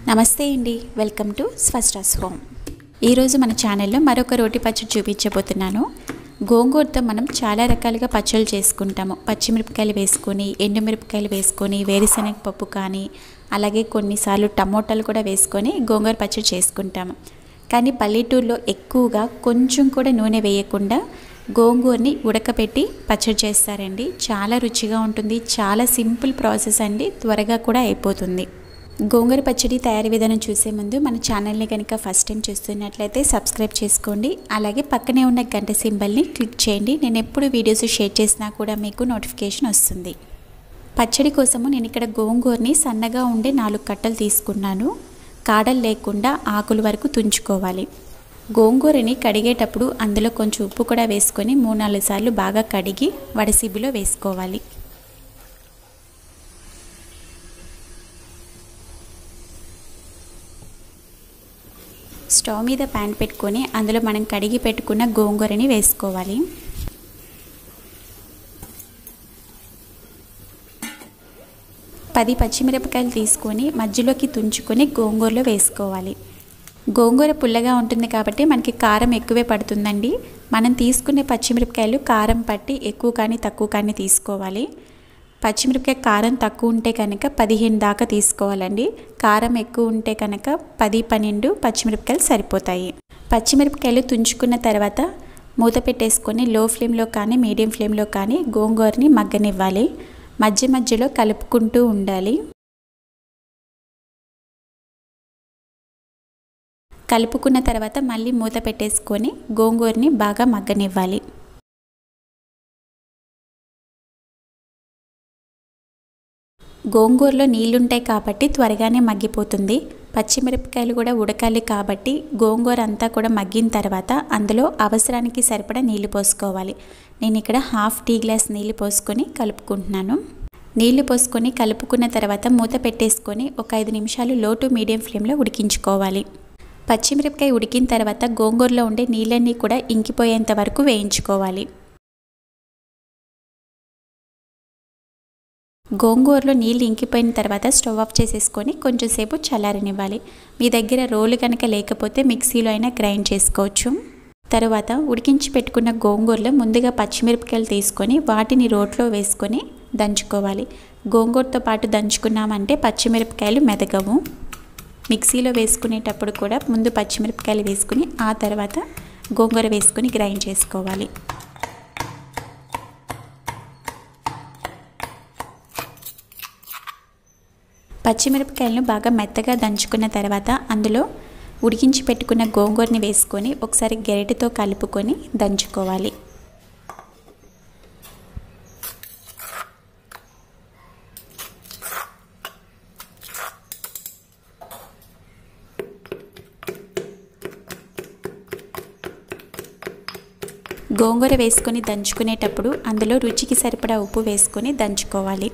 నమస్తే అండి welcome to స్వస్టాస్ home ఈరోజు మన ఛానల్లో మరొక రోటి పచ్చడి చూపించబోతున్నాను గోంగూరతో మనం చాలా రకాలుగా పచ్చళ్ళు చేసుకుంటాము పచ్చిమిరపకాయలు వేసుకొని ఎండుమిరపకాయలు వేసుకొని వేరుశనగ పప్పు కానీ అలాగే కొన్నిసార్లు టమోటాలు కూడా వేసుకొని గోంగూర పచ్చడి చేసుకుంటాము కానీ పల్లెటూరులో ఎక్కువగా కొంచెం కూడా నూనె వేయకుండా గోంగూరని ఉడకపెట్టి పచ్చడి చేస్తారండి చాలా రుచిగా ఉంటుంది చాలా సింపుల్ ప్రాసెస్ అండి త్వరగా కూడా అయిపోతుంది గోంగూర పచ్చడి తయారీ విధానం చూసే ముందు మన ఛానల్ని కనుక ఫస్ట్ టైం చూస్తున్నట్లయితే సబ్స్క్రైబ్ చేసుకోండి అలాగే పక్కనే ఉన్న గంట సింబల్ని క్లిక్ చేయండి నేను ఎప్పుడు వీడియోస్ షేర్ చేసినా కూడా మీకు నోటిఫికేషన్ వస్తుంది పచ్చడి కోసము నేను ఇక్కడ గోంగూరని సన్నగా ఉండే నాలుగు కట్టలు తీసుకున్నాను కాడలు లేకుండా ఆకుల వరకు తుంచుకోవాలి గోంగూరని కడిగేటప్పుడు అందులో కొంచెం ఉప్పు కూడా వేసుకొని మూడు నాలుగు సార్లు బాగా కడిగి వడసిబిలో వేసుకోవాలి స్టవ్ మీద ప్యాన్ పెట్టుకొని అందులో మనం కడిగి పెట్టుకున్న గోంగూరని వేసుకోవాలి పది పచ్చిమిరపకాయలు తీసుకొని మధ్యలోకి తుంచుకొని గోంగూరలో వేసుకోవాలి గోంగూర పుల్లగా ఉంటుంది కాబట్టి మనకి కారం ఎక్కువే పడుతుందండి మనం తీసుకునే పచ్చిమిరపకాయలు కారం పట్టి ఎక్కువ కానీ తక్కువ కానీ తీసుకోవాలి పచ్చిమిరపకాయ కారం తక్కువ ఉంటే కనుక పదిహేను దాకా తీసుకోవాలండి కారం ఎక్కువ ఉంటే కనుక పది పన్నెండు పచ్చిమిరపకాయలు సరిపోతాయి పచ్చిమిరపకాయలు తుంచుకున్న తర్వాత మూత పెట్టేసుకొని లో ఫ్లేమ్లో కానీ మీడియం ఫ్లేమ్లో కానీ గోంగూరని మగ్గనివ్వాలి మధ్య మధ్యలో కలుపుకుంటూ ఉండాలి కలుపుకున్న తర్వాత మళ్ళీ మూత పెట్టేసుకొని గోంగూరని బాగా మగ్గనివ్వాలి గోంగూరలో నీళ్ళుంటాయి కాబట్టి త్వరగానే మగ్గిపోతుంది పచ్చిమిరపకాయలు కూడా ఉడకాలి కాబట్టి గోంగూర అంతా కూడా మగ్గిన తర్వాత అందులో అవసరానికి సరిపడా నీళ్లు పోసుకోవాలి నేను ఇక్కడ హాఫ్ టీ గ్లాస్ నీళ్లు పోసుకొని కలుపుకుంటున్నాను నీళ్లు పోసుకొని కలుపుకున్న తర్వాత మూత పెట్టేసుకొని ఒక ఐదు నిమిషాలు లో టు మీడియం ఫ్లేమ్లో ఉడికించుకోవాలి పచ్చిమిరపకాయ ఉడికిన తర్వాత గోంగూరలో ఉండే నీళ్ళన్నీ కూడా ఇంకిపోయేంత వరకు వేయించుకోవాలి గోంగూరలో నీళ్ళు ఇంకిపోయిన తర్వాత స్టవ్ ఆఫ్ చేసేసుకొని కొంచెంసేపు చల్లారనివ్వాలి మీ దగ్గర రోలు కనుక లేకపోతే మిక్సీలో అయినా గ్రైండ్ చేసుకోవచ్చు తర్వాత ఉడికించి పెట్టుకున్న గోంగూరలో ముందుగా పచ్చిమిరపకాయలు తీసుకొని వాటిని రోట్లో వేసుకొని దంచుకోవాలి గోంగూరతో పాటు దంచుకున్నామంటే పచ్చిమిరపకాయలు మెదగవు మిక్సీలో వేసుకునేటప్పుడు కూడా ముందు పచ్చిమిరపకాయలు వేసుకుని ఆ తర్వాత గోంగూర వేసుకుని గ్రైండ్ చేసుకోవాలి పచ్చిమిరపకాయలను బాగా మెత్తగా దంచుకున్న తర్వాత అందులో ఉడికించి పెట్టుకున్న గోంగూరని వేసుకొని ఒకసారి గెరటితో కలుపుకొని దంచుకోవాలి గోంగూర వేసుకొని దంచుకునేటప్పుడు అందులో రుచికి సరిపడా ఉప్పు వేసుకొని దంచుకోవాలి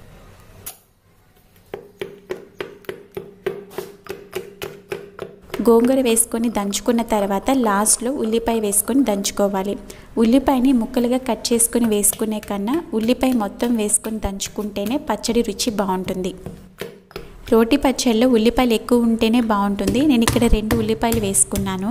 గోంగూర వేసుకొని దంచుకున్న తర్వాత లాస్ట్లో ఉల్లిపాయ వేసుకొని దంచుకోవాలి ఉల్లిపాయని ముక్కలుగా కట్ చేసుకుని వేసుకునే కన్నా ఉల్లిపాయ మొత్తం వేసుకొని దంచుకుంటేనే పచ్చడి రుచి బాగుంటుంది రోటి పచ్చడిలో ఉల్లిపాయలు ఎక్కువ ఉంటేనే బాగుంటుంది నేను ఇక్కడ రెండు ఉల్లిపాయలు వేసుకున్నాను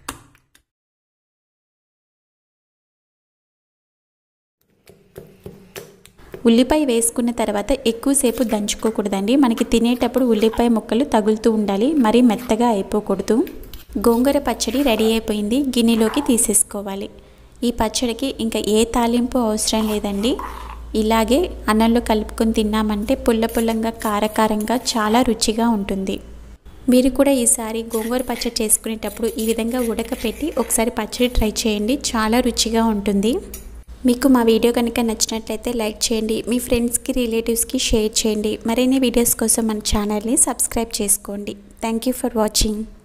ఉల్లిపాయ వేసుకున్న తర్వాత ఎక్కువసేపు దంచుకోకూడదండి మనకి తినేటప్పుడు ఉల్లిపాయ ముక్కలు తగులుతూ ఉండాలి మరీ మెత్తగా అయిపోకూడదు గోంగూర పచ్చడి రెడీ అయిపోయింది గిన్నెలోకి తీసేసుకోవాలి ఈ పచ్చడికి ఇంకా ఏ తాలింపు అవసరం లేదండి ఇలాగే అన్నంలో కలుపుకొని తిన్నామంటే పుల్ల పుల్లంగా కారకారంగా చాలా రుచిగా ఉంటుంది మీరు కూడా ఈసారి గోంగూర పచ్చడి చేసుకునేటప్పుడు ఈ విధంగా ఉడకపెట్టి ఒకసారి పచ్చడి ట్రై చేయండి చాలా రుచిగా ఉంటుంది మీకు మా వీడియో కనుక నచ్చినట్లయితే లైక్ చేయండి మీ ఫ్రెండ్స్కి రిలేటివ్స్కి షేర్ చేయండి మరిన్ని వీడియోస్ కోసం మన ఛానల్ని సబ్స్క్రైబ్ చేసుకోండి థ్యాంక్ యూ ఫర్ వాచింగ్